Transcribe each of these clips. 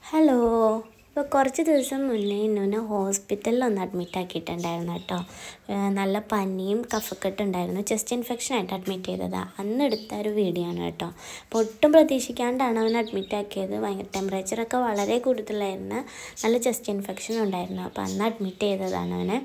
hello ഇപ്പോൾ കുറച്ച് ദിവസം മുന്നേ ഇന്നുനെ ഹോസ്പിറ്റലിൽ ഒന്ന് അഡ്മിറ്റ് ആക്കിയിട്ടുണ്ടായിരുന്നു കേട്ടോ ഏഹ് നല്ല പനിയും കഫക്കെട്ടും ഉണ്ടായിരുന്നു ചെസ്റ്റ് ഇൻഫെക്ഷൻ ആയിട്ട് അഡ്മിറ്റ് ചെയ്തതാണ് അന്ന് എടുത്ത ഒരു വീഡിയോ ആണ് കേട്ടോ അപ്പോൾ ഒട്ടും പ്രതീക്ഷിക്കാണ്ടാണ് അവൻ അഡ്മിറ്റ് ആക്കിയത് ഭയങ്കര ടെമ്പറേച്ചറൊക്കെ വളരെ കൂടുതലായിരുന്നു നല്ല ചെസ്റ്റ് ഇൻഫെക്ഷൻ ഉണ്ടായിരുന്നു അപ്പോൾ അന്ന് അഡ്മിറ്റ് ചെയ്തതാണ് അവനെ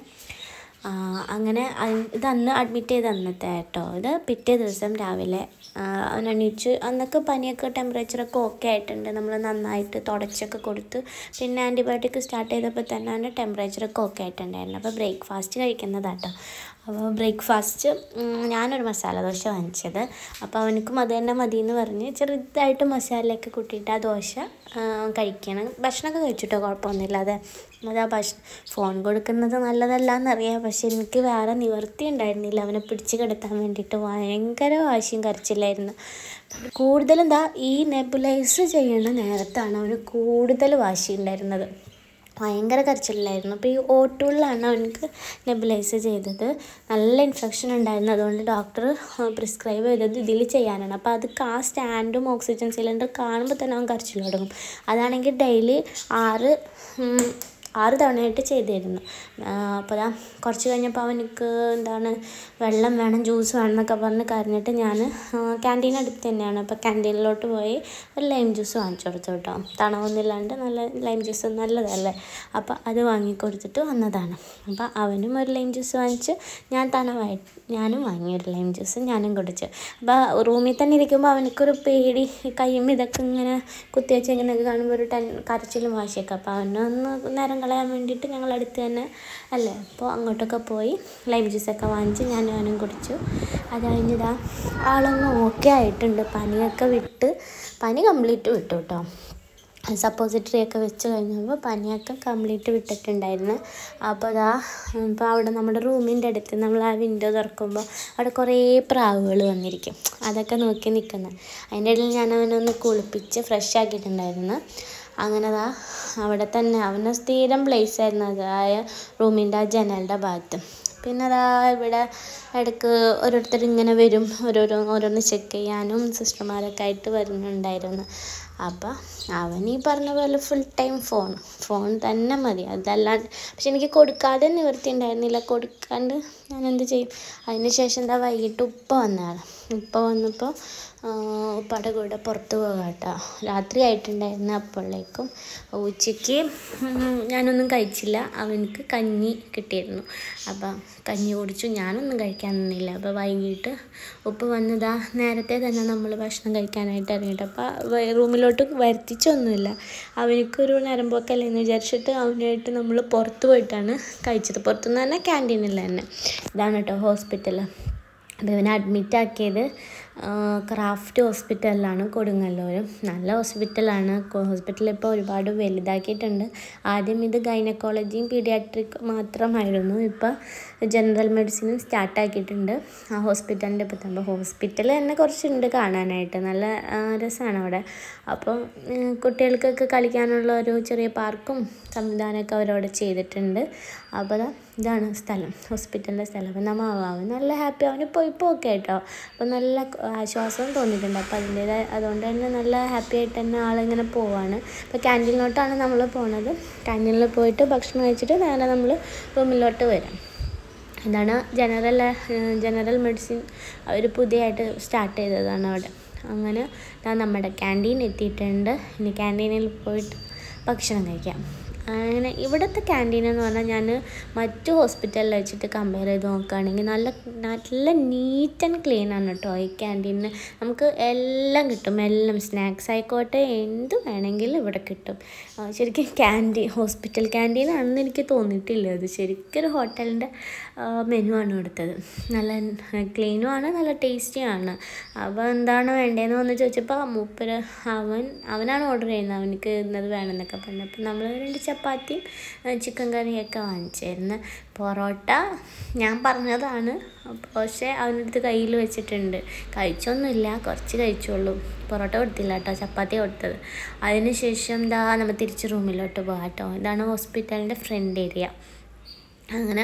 ആ, അങ്ങനെ അയ്- ഇത് അന്ന് അഡ്മിറ്റ് ചെയ്ത അന്നത്തെ കേട്ടോ ഇത് പിറ്റേ ദിവസം രാവിലെ ആ, അവൻ എണീച്ച് അന്നൊക്കെ പനിയൊക്കെ ടെമ്പറേച്ചറൊക്കെ ഓക്കെ ആയിട്ടുണ്ട് നമ്മൾ നന്നായിട്ട് തുടച്ചൊക്കെ കൊടുത്ത് പിന്നെ ആൻറ്റിബയോട്ടിക് സ്റ്റാർട്ട് ചെയ്തപ്പോൾ തന്നെ അവൻ്റെ ടെമ്പറേച്ചറൊക്കെ ഓക്കെ ആയിട്ടുണ്ടായിരുന്നു അപ്പോൾ ബ്രേക്ക്ഫാസ്റ്റ് കഴിക്കുന്നതാട്ടോ അപ്പോൾ ബ്രേക്ക്ഫാസ്റ്റ് ഞാനൊരു മസാല ദോശ വാങ്ങിച്ചത് അപ്പോൾ അവനക്കും അത് തന്നെ മതി എന്ന് പറഞ്ഞ് ചെറുതായിട്ട് മസാലയൊക്കെ കൂട്ടിയിട്ട് ആ ദോശ ആ, കഴിക്കണം ഭക്ഷണമൊക്കെ കഴിച്ചിട്ടോ കുഴപ്പമൊന്നുമില്ല അതെ അതാ ഭക്ഷണം ഫോൺ കൊടുക്കുന്നത് നല്ലതല്ല എന്നറിയാം പക്ഷെ എനിക്ക് വേറെ നിവർത്തി ഉണ്ടായിരുന്നില്ല അവനെ പിടിച്ച് കിടത്താൻ വേണ്ടിയിട്ട് ഭയങ്കര വാശിയും കരച്ചില്ലായിരുന്നു കൂടുതലും എന്താ ഈ നെബുലൈസ് ചെയ്യണ നേരത്താണ് അവന് കൂടുതൽ വാശി ഉണ്ടായിരുന്നത് ഭയങ്കര കരച്ചിലായിരുന്നു അപ്പോൾ ഈ ഓട്ടൂളിലാണ് അവനക്ക് നെബുലൈസ് ചെയ്തത് നല്ല ഇൻഫെക്ഷൻ ഉണ്ടായിരുന്നു അതുകൊണ്ട് ഡോക്ടർ പ്രിസ്ക്രൈബ് ചെയ്തത് ഇതിൽ ചെയ്യാനാണ് അപ്പോൾ അത് ആ സ്റ്റാൻഡും ഓക്സിജൻ സിലിണ്ടർ കാണുമ്പോൾ തന്നെ അവൻ കരച്ചിൽ തുടങ്ങും അതാണെങ്കിൽ ഡെയിലി ആറ് ഉം, ആറ് തവണയായിട്ട് ചെയ്തിരുന്നു അപ്പോൾ അതാ കുറച്ച് കഴിഞ്ഞപ്പോൾ അവനക്ക് എന്താണ് വെള്ളം വേണം ജ്യൂസ് വേണം എന്നൊക്കെ പറഞ്ഞ് കരഞ്ഞിട്ട് ഞാൻ ക്യാൻറ്റീൻ അടുത്ത് തന്നെയാണ് അപ്പോൾ ക്യാൻറ്റീനിലോട്ട് പോയി ഒരു ലൈം ജ്യൂസ് വാങ്ങിച്ചു കൊടുത്തു കേട്ടോ തണവൊന്നുമില്ലാണ്ട് നല്ല ലൈം ജ്യൂസ് നല്ലതല്ലേ അപ്പോൾ അത് വാങ്ങി കൊടുത്തിട്ട് വന്നതാണ് അപ്പോൾ അവനും ഒരു ലൈം ജ്യൂസ് വാങ്ങിച്ച് ഞാൻ തണവായി ഞാനും വാങ്ങി ഒരു ലൈം ജ്യൂസ് ഞാനും കുടിച്ചു അപ്പോൾ റൂമിൽ തന്നെ ഇരിക്കുമ്പോൾ അവനക്കൊരു പേടി കയ്യും ഇതൊക്കെ ഇങ്ങനെ കുത്തി വെച്ച് ഇങ്ങനെയൊക്കെ കാണുമ്പോൾ ഒരു ടെൻ കരച്ചിലും വാശിയൊക്കെ അപ്പോൾ അവനൊന്ന് നേരം കളയാൻ വേണ്ടിയിട്ട് ഞങ്ങൾ അടുത്ത് തന്നെ അല്ലേ അപ്പോൾ അങ്ങോട്ടൊക്കെ പോയി ലൈം ജ്യൂസൊക്കെ വാങ്ങിച്ച് ഞാൻ അവനും കുടിച്ചു അത് കഴിഞ്ഞിതാ ആളൊന്ന് ഓക്കെ ആയിട്ടുണ്ട് പനിയൊക്കെ വിട്ട് പനി കംപ്ലീറ്റ് വിട്ടു കേട്ടോ സപ്പോസിറ്ററി ഒക്കെ വെച്ച് കഴിഞ്ഞപ്പോൾ പനിയൊക്കെ കംപ്ലീറ്റ് വിട്ടിട്ടുണ്ടായിരുന്നു അപ്പോൾ അതാ ഇപ്പോൾ അവിടെ നമ്മുടെ റൂമിൻ്റെ അടുത്ത് നമ്മൾ ആ വിൻഡോ തുറക്കുമ്പോൾ അവിടെ കുറേ പ്രാവുകൾ വന്നിരിക്കും അതൊക്കെ നോക്കി നിൽക്കുന്നത് അതിൻ്റെ ഇടയിൽ ഞാൻ അവനൊന്ന് കുളിപ്പിച്ച് ഫ്രഷ് ആക്കിയിട്ടുണ്ടായിരുന്നു അങ്ങനെ ദാ അവിടെ തന്നെ അവന് സ്ഥിരം പ്ലേസ് ആയിരുന്നു അതായ റൂമിൻ്റെ ആ ജനലിൻ്റെ ഭാഗത്ത് പിന്നെ അതാ ഇവിടെ ഇടയ്ക്ക് ഓരോരുത്തർ ഇങ്ങനെ വരും ഓരോരോ ഓരോന്ന് ചെക്ക് ചെയ്യാനും സിസ്റ്റർമാരൊക്കെ ആയിട്ട് വരുന്നുണ്ടായിരുന്നു അപ്പം അവൻ ഈ പറഞ്ഞ പോലെ ഫുൾ ടൈം ഫോൺ ഫോൺ തന്നെ മതി അതല്ലാണ്ട് പക്ഷെ എനിക്ക് കൊടുക്കാതെ നിവൃത്തി ഉണ്ടായിരുന്നില്ല കൊടുക്കാണ്ട് ഞാൻ എന്ത് ചെയ്യും അതിന് ശേഷം എന്താ വൈകിട്ട് ഉപ്പ വന്നതാണ് ഉപ്പ വന്നപ്പോൾ ഉപ്പയുടെ കൂടെ പുറത്ത് പോകാം കേട്ടോ രാത്രി ആയിട്ടുണ്ടായിരുന്നു അപ്പോഴേക്കും ഉച്ചയ്ക്ക് ഉം, ഞാനൊന്നും കഴിച്ചില്ല അവനക്ക് കഞ്ഞി കിട്ടിയിരുന്നു അപ്പം കഞ്ഞി കുടിച്ചു ഞാനൊന്നും കഴിക്കാൻ നിന്നില്ല അപ്പോൾ വൈകിട്ട് ഉപ്പ് വന്നതാ നേരത്തെ തന്നെ നമ്മൾ ഭക്ഷണം കഴിക്കാനായിട്ട് ഇറങ്ങിയിട്ട് അപ്പോൾ റൂമിലോട്ട് വരുത്തിച്ചൊന്നുമില്ല അവനക്കൊരു നരമ്പൊക്കല്ലേ എന്ന് വിചാരിച്ചിട്ട് അവനായിട്ട് നമ്മൾ പുറത്ത് പോയിട്ടാണ് കഴിച്ചത് പുറത്തുനിന്ന് തന്നെ ക്യാൻറ്റീനിൽ തന്നെ ഇതാണ് കേട്ടോ ഹോസ്പിറ്റൽ അപ്പോൾ ഇവനെ അഡ്മിറ്റ് ആക്കിയത് ക്രാഫ്റ്റ് ഹോസ്പിറ്റലിലാണ് കൊടുങ്ങല്ലൂർ നല്ല ഹോസ്പിറ്റലാണ് ഹോസ്പിറ്റൽ ഇപ്പോൾ ഒരുപാട് വലുതാക്കിയിട്ടുണ്ട് ആദ്യം ഇത് ഗൈനക്കോളജിയും പീഡിയാട്രിക് മാത്രമായിരുന്നു ഇപ്പോൾ ജനറൽ മെഡിസിനും സ്റ്റാർട്ടാക്കിയിട്ടുണ്ട് ആ ഹോസ്പിറ്റലിൻ്റെ ഇപ്പോൾ തന്നെ ഹോസ്പിറ്റൽ തന്നെ കുറച്ചുണ്ട് കാണാനായിട്ട് നല്ല രസമാണ് അവിടെ അപ്പോൾ ഉം, കുട്ടികൾക്കൊക്കെ കളിക്കാനുള്ള ഒരു ചെറിയ പാർക്കും സംവിധാനമൊക്കെ അവരവിടെ ചെയ്തിട്ടുണ്ട് അപ്പോൾ ദാ ഇതാണ് സ്ഥലം ഹോസ്പിറ്റലിൻ്റെ സ്ഥലം അപ്പോൾ നമ്മൾ അവൻ നല്ല ഹാപ്പി അവനിപ്പോൾ ഇപ്പോൾ ഓക്കെ കേട്ടോ അപ്പോൾ നല്ല ആശ്വാസവും തോന്നിയിട്ടുണ്ട് അപ്പോൾ അതിൻ്റേതായ അതുകൊണ്ട് തന്നെ നല്ല ഹാപ്പി ആയിട്ട് തന്നെ ആളിങ്ങനെ പോവാണ് അപ്പോൾ ക്യാൻറ്റീനിലോട്ടാണ് നമ്മൾ പോണത് ക്യാൻറ്റീനിൽ പോയിട്ട് ഭക്ഷണം കഴിച്ചിട്ട് നേരെ നമ്മൾ റൂമിലോട്ട് വരാം ഇതാണ് ജനറൽ ജനറൽ മെഡിസിൻ അവർ പുതിയതായിട്ട് സ്റ്റാർട്ട് ചെയ്തതാണ് അവിടെ അങ്ങനെ ദാ നമ്മുടെ ക്യാൻറ്റീൻ എത്തിയിട്ടുണ്ട് ഇനി ക്യാൻറ്റീനിൽ പോയിട്ട് ഭക്ഷണം കഴിക്കാം അങ്ങനെ ഇവിടുത്തെ ക്യാൻറ്റീൻ എന്ന് പറഞ്ഞാൽ ഞാൻ മറ്റു ഹോസ്പിറ്റലിൽ വെച്ചിട്ട് കമ്പയർ ചെയ്ത് നോക്കുകയാണെങ്കിൽ നല്ല നല്ല നീറ്റ് ആൻഡ് ക്ലീൻ ആണ് കേട്ടോ ഈ ക്യാൻറ്റീനിൽ നമുക്ക് എല്ലാം കിട്ടും എല്ലാം സ്നാക്സ് ആയിക്കോട്ടെ എന്ത് വേണമെങ്കിലും ഇവിടെ കിട്ടും ആ, ശരിക്കും ക്യാൻറ്റീൻ ഹോസ്പിറ്റൽ ക്യാൻറ്റീൻ ആണെന്ന് എനിക്ക് തോന്നിയിട്ടില്ല അത് ശരിക്കും ഒരു ഹോട്ടലിൻ്റെ മെനു ആണ് കൊടുത്തത് നല്ല ക്ലീനും ആണ് നല്ല ടേസ്റ്റിയും ആണ് അപ്പോൾ എന്താണ് വേണ്ടതെന്ന് വന്ന് ചോദിച്ചപ്പോൾ മൂപ്പര് അവൻ അവനാണ് ഓർഡർ ചെയ്യുന്നത് അവനക്ക് ഇന്നത് വേണമെന്നൊക്കെ പറഞ്ഞു അപ്പോൾ നമ്മൾ രണ്ട് ചപ്പാത്തിയും ഏഹ്, ചിക്കൻ കറിയൊക്കെ വാങ്ങിച്ചായിരുന്നു പൊറോട്ട ഞാൻ പറഞ്ഞതാണ് പക്ഷേ അവനടുത്ത് കയ്യിൽ വെച്ചിട്ടുണ്ട് കഴിച്ചൊന്നുമില്ല കുറച്ച് കഴിച്ചോളൂ പൊറോട്ട കൊടുത്തില്ല കേട്ടോ ചപ്പാത്തി കൊടുത്തത് അതിന് ശേഷം എന്താ നമ്മൾ തിരിച്ച് റൂമിലോട്ട് പോകാം കേട്ടോ ഇതാണ് ഹോസ്പിറ്റലിൻ്റെ ഫ്രണ്ട് ഏരിയ അങ്ങനെ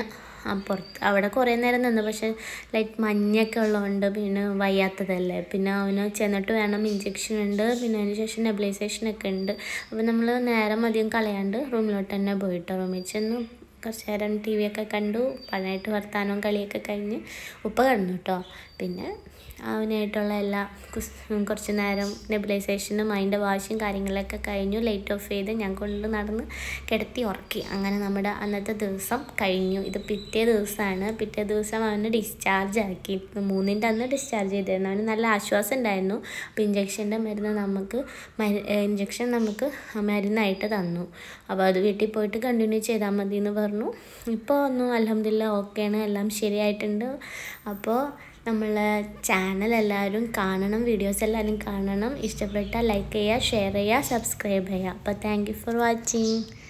ആ പുറത്ത് അവിടെ കുറേ നേരം നിന്ന് പക്ഷേ ലൈക്ക് മഞ്ഞൊക്കെ ഉള്ളതുകൊണ്ട് പിന്നെ വയ്യാത്തതല്ലേ പിന്നെ അവന് ചെന്നിട്ട് വേണം ഇഞ്ചെക്ഷൻ ഉണ്ട് പിന്നെ അതിന് ശേഷം നെബിലൈസേഷൻ ഒക്കെ ഉണ്ട് അപ്പോൾ നമ്മൾ നേരം അധികം കളയാണ്ട് റൂമിലോട്ട് തന്നെ പോയിട്ടോ റൂമിൽ ചെന്ന് കുറച്ച് നേരം ടി വി ഒക്കെ കണ്ടു പഴയമായിട്ട് വർത്താനവും കളിയൊക്കെ കഴിഞ്ഞ് ഉപ്പ കിടന്നു കേട്ടോ പിന്നെ അവനായിട്ടുള്ള എല്ലാ കുസ്- കുറച്ച് നേരം നെബിലൈസേഷനും അതിൻ്റെ വാശും കാര്യങ്ങളൊക്കെ കഴിഞ്ഞു ലൈറ്റ് ഓഫ് ചെയ്ത് ഞാൻ കൊണ്ട് നടന്ന് കിടത്തി ഉറക്കി അങ്ങനെ നമ്മുടെ അന്നത്തെ ദിവസം കഴിഞ്ഞു ഇത് പിറ്റേ ദിവസമാണ് പിറ്റേ ദിവസം അവന് ഡിസ്ചാർജ് ആക്കി മൂന്നിൻ്റെ അന്ന് ഡിസ്ചാർജ് ചെയ്തിരുന്നു അവന് നല്ല ആശ്വാസം ഉണ്ടായിരുന്നു അപ്പോൾ ഇഞ്ചക്ഷൻ്റെ മരുന്ന് നമുക്ക് മരു ഇഞ്ചക്ഷൻ നമുക്ക് മരുന്നായിട്ട് തന്നു അപ്പോൾ അത് വീട്ടിൽ പോയിട്ട് കണ്ടിന്യൂ ചെയ്താൽ മതി എന്ന് പറഞ്ഞു ഇപ്പോൾ ഒന്നും അലഹമില്ല ഓക്കെയാണ് എല്ലാം ശരിയായിട്ടുണ്ട് അപ്പോൾ നമ്മളെ ചാനൽ എല്ലാവരും കാണണം വീഡിയോസ് എല്ലാവരും കാണണം ഇഷ്ടപ്പെട്ടാൽ ലൈക്ക് ചെയ്യുക ഷെയർ ചെയ്യുക സബ്സ്ക്രൈബ് ചെയ്യുക അപ്പോൾ താങ്ക് യു ഫോർ വാച്ചിങ്